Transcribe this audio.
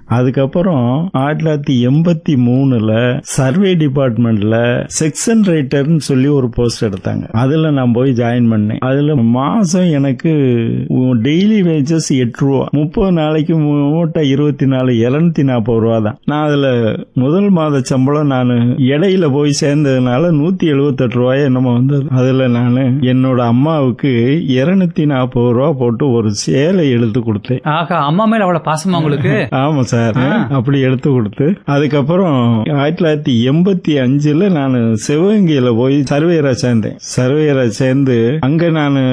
அதுக்கப்புறம் ஆயிரத்தி தொள்ளாயிரத்தி எண்பத்தி மூணுல சர்வே டிபார்ட்மெண்ட்ல செக்ஷன் ரைட்டர்னு சொல்லி ஒரு போஸ்ட் எடுத்தாங்க அதுல நான் போய் ஜாயின் பண்ணேன் அதுல மாசம் எனக்கு டெய்லி வேஜஸ் எட்டு ரூபா முப்பது நாளைக்கு மூட்டை இருபத்தி நாலு இருநூத்தி நாற்பது ரூபா தான் நான் அதுல முதல் மாத சம்பளம் நான் இடையில போய் சேர்ந்ததுனால நூத்தி எழுபத்தெட்டு ரூபாய் என்னமோ வந்தது அதுல நான் என்னோட அம்மாவுக்கு இருநூத்தி நாற்பது ரூபா போட்டு ஒரு சேலை எடுத்து கொடுத்தேன் ஆகா அம்மா மேல அவ்வளவு பாசமா உங்களுக்கு ஆமா சார் அப்படி எடுத்து கொடுத்து அதுக்கப்புறம் ஆயிரத்தி தொள்ளாயிரத்தி எண்பத்தி அஞ்சுல நான் சிவகங்கையில போய் சர்வேயரா சேர்ந்தேன் சர்வேயரா சேர்ந்து அங்க நான்